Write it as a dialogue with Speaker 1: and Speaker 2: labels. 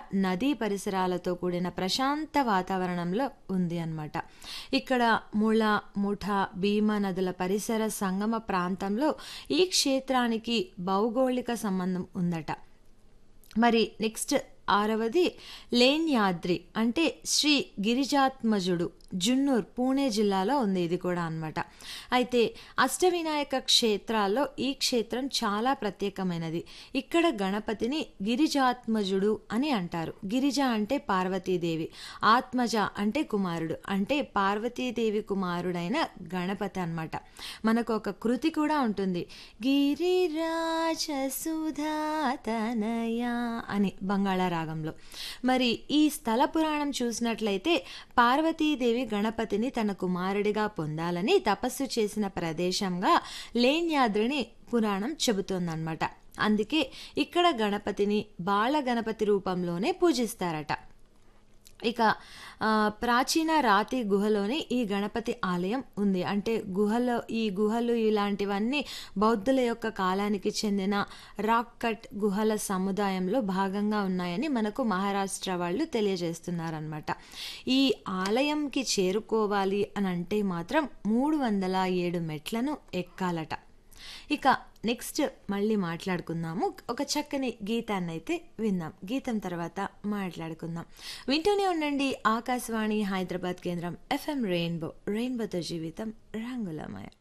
Speaker 1: నదీ పరిసరాలతో కూడిన ప్రశాంత వాతావరణంలో ఉంది అన్నమాట ఇక్కడ ముళ ముఠ భీమా నదుల పరిసర సంగమ ప్రాంతంలో ఈ క్షేత్రానికి భౌగోళిక సంబంధం ఉందట మరి నెక్స్ట్ ఆరవది లేన్యాద్రి అంటే శ్రీ గిరిజాత్మజుడు జున్నూర్ పూణే జిల్లాలో ఉంది ఇది కూడా అన్నమాట అయితే అష్టవినాయక క్షేత్రాల్లో ఈ క్షేత్రం చాలా ప్రత్యేకమైనది ఇక్కడ గణపతిని గిరిజాత్మజుడు అని అంటారు గిరిజ అంటే పార్వతీదేవి ఆత్మజ అంటే కుమారుడు అంటే పార్వతీదేవి కుమారుడైన గణపతి అన్నమాట మనకు ఒక కృతి కూడా ఉంటుంది గిరిరాజ సుధాతనయ అని బంగాళా రాగంలో మరి ఈ స్థల పురాణం చూసినట్లయితే పార్వతీదేవి గణపతిని తన కుమారుడిగా పొందాలని తపస్సు చేసిన ప్రదేశంగా లేన్యాద్రిని పురాణం చెబుతోందన్నమాట అందుకే ఇక్కడ గణపతిని బాల గణపతి రూపంలోనే పూజిస్తారట ఇక ఆ, ప్రాచీన రాతి గుహలోనే ఈ గణపతి ఆలయం ఉంది అంటే గుహలో ఈ గుహలు ఇలాంటివన్నీ బౌద్ధుల యొక్క కాలానికి చెందిన రాక్ కట్ గుహల సముదాయంలో భాగంగా ఉన్నాయని మనకు మహారాష్ట్ర వాళ్ళు తెలియజేస్తున్నారనమాట ఈ ఆలయంకి చేరుకోవాలి అని అంటే మాత్రం మూడు వందల ఏడు మెట్లను ఎక్కాలట ఇక నెక్స్ట్ మళ్ళీ మాట్లాడుకుందాము ఒక చక్కని గీతాన్ని అయితే విందాం గీతం తర్వాత మాట్లాడుకుందాం వింటూనే ఉండండి ఆకాశవాణి హైదరాబాద్ కేంద్రం ఎఫ్ఎం రెయిన్బో రెయిన్బోతో జీవితం రంగులమయ